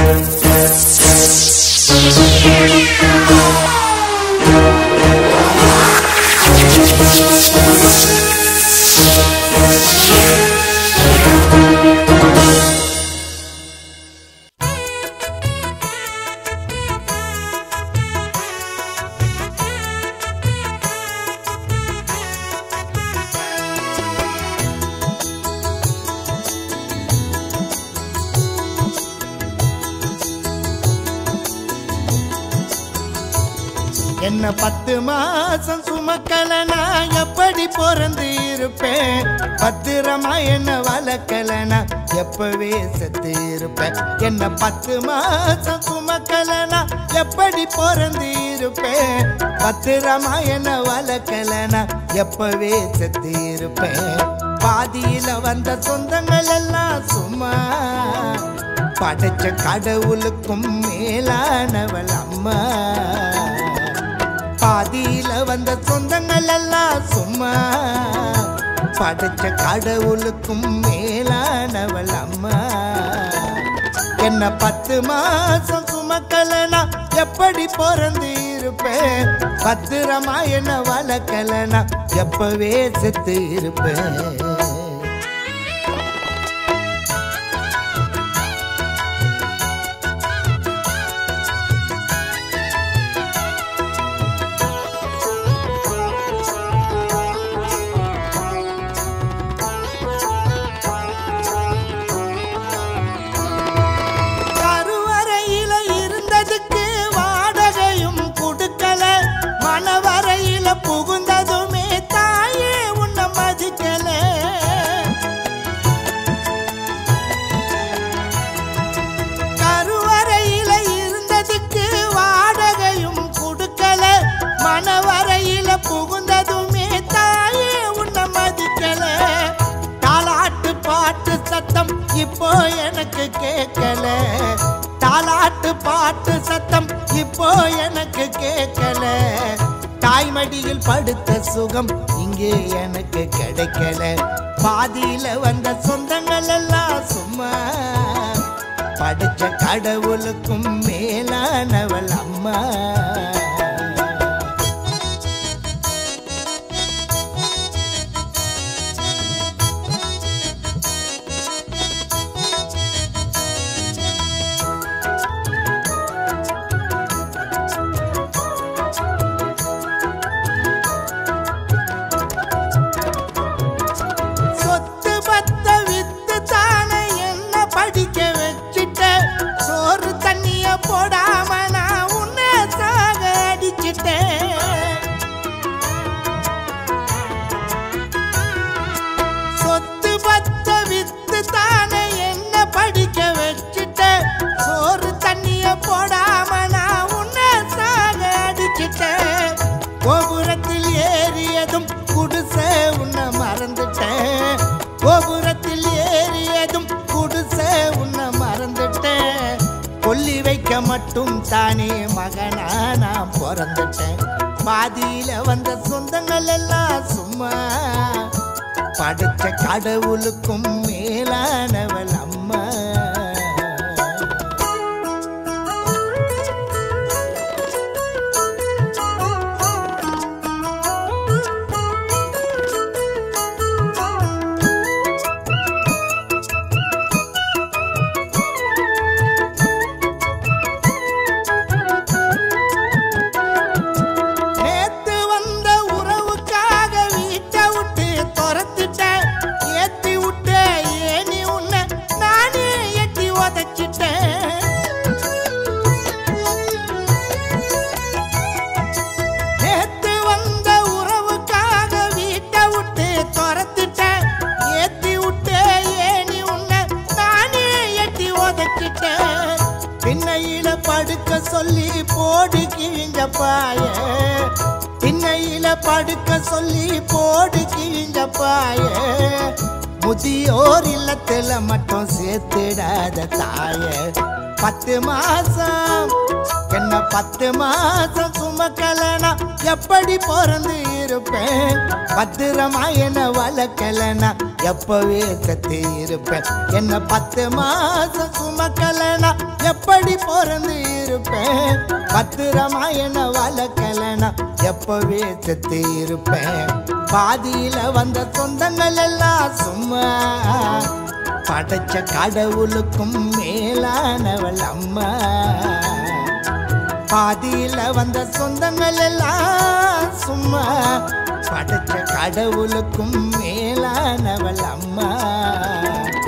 என்ன பத்து மாசம் சுமக்கல நான் எப்படி பிறந்து இருப்பேன் பத்திரமா என்ன வளர்க்கல நான் எப்பவே செத்து இருப்பேன் என்ன பத்து மாசம் சுமக்கல நான் எப்படி பிறந்து இருப்பேன் பத்திரமா என்ன வளர்க்கல நான் எப்பவே செத்து இருப்பேன் பாதியில வந்த சொந்தங்கள் எல்லாம் சும்மா படைச்ச கடவுளுக்கும் மேலானவள் அம்மா பாதியில வந்த சொந்தங்கள் எல்லாம் சும்மா படைச்ச கடவுளுக்கும் மேலானவள் அம்மா என்ன பத்து மாசம் சுமக்கலனா எப்படி பிறந்து இருப்பேன் பத்திரமா என்ன வளர்க்கலனா எப்பவே செத்து இருப்பேன் கருவறையில இருந்ததுக்கு வாடகையும் கொடுக்கல மனவரையில புகுந்ததுமே தாயே உன்னை மதிக்கல கருவறையில இருந்ததுக்கு வாடகையும் கொடுக்கல மனவரையில புகுந்ததுமே தாயே உன்னை மதிக்கல தாலாட்டு பாட்டு சத்தம் இப்போ எனக்கு கேட்கல தாலாட்டு பாட்டு சத்தம் இப்போ எனக்கு கேட்கல தாய்மடியில் படுத்த சுகம் இங்கே எனக்கு கிடைக்கல பாதியில வந்த சொந்தங்கள் எல்லாம் சும்மா படிச்ச கடவுளுக்கும் மேலானவள் அம்மா சொத்து பத்த வித்து தானே என்ன படிக்க வச்சிட்ட சோறு தண்ணிய போடாம நான் உன்னை சாக அடிச்சிட்டேன் சொத்து பத்த வித்து தானே என்ன படிக்க வச்சிட்ட சோறு தண்ணிய போடாம நான் உன்னை சாக அடிச்சிட்டேன் கோபுரத்தில் ஏறியதும் குடிசை உன்னை மறந்துட்டேன் கோபுரத்தில் ஏறியதும் குடிசை உன்னை மறந்துட்டேன் கொல்லி வைக்க மட்டும் தானே மகனா நான் பிறந்துட்டேன் பாதியில வந்த சொந்தங்கள் எல்லாம் சும்மா படைச்ச கடவுளுக்கும் மேலானவள் அம்மா நேத்து வந்த உறவுக்காக வீட்டை விட்டு துரத்திட்டேன் ஏத்தி விட்டு ஏனி உன்னை நானே எட்டி உதச்சிட்டேன் நேத்து வந்த உறவுக்காக வீட்டை விட்டு துரத்திட்டேன் ஏத்தி விட்டு ஏனி உன்னை நானே எட்டி உதச்சிட்டேன் பின்னையில படுக்க சொல்லி போடு கிழிஞ்ச பாய பின்னையில படுக்க சொல்லி போடு கிழிஞ்ச பாய முதியோர் இல்லத்துல மட்டும் சேர்த்துடாத தாய பத்து மாசம் என்ன பத்து மாசம் சுமக்கலனா எப்படி பிறந்து இருப்பேன் பத்திரமா என்ன வளர்க்கலனா எப்பவே செத்து இருப்பேன் என்ன பத்து மாசம் சுமக்கலனா எப்படி பிறந்து இருப்பேன் பத்திரமா என்ன வளர்க்கலனா எப்பவே செத்து இருப்பேன் பாதியில வந்த சொந்தங்கள் எல்லாம் சும்மா படைச்ச கடவுளுக்கும் மேலானவள் அம்மா பாதியில வந்த சொந்தங்கள் எல்லாம் சும்மா படைச்ச கடவுளுக்கும் மேலானவள் அம்மா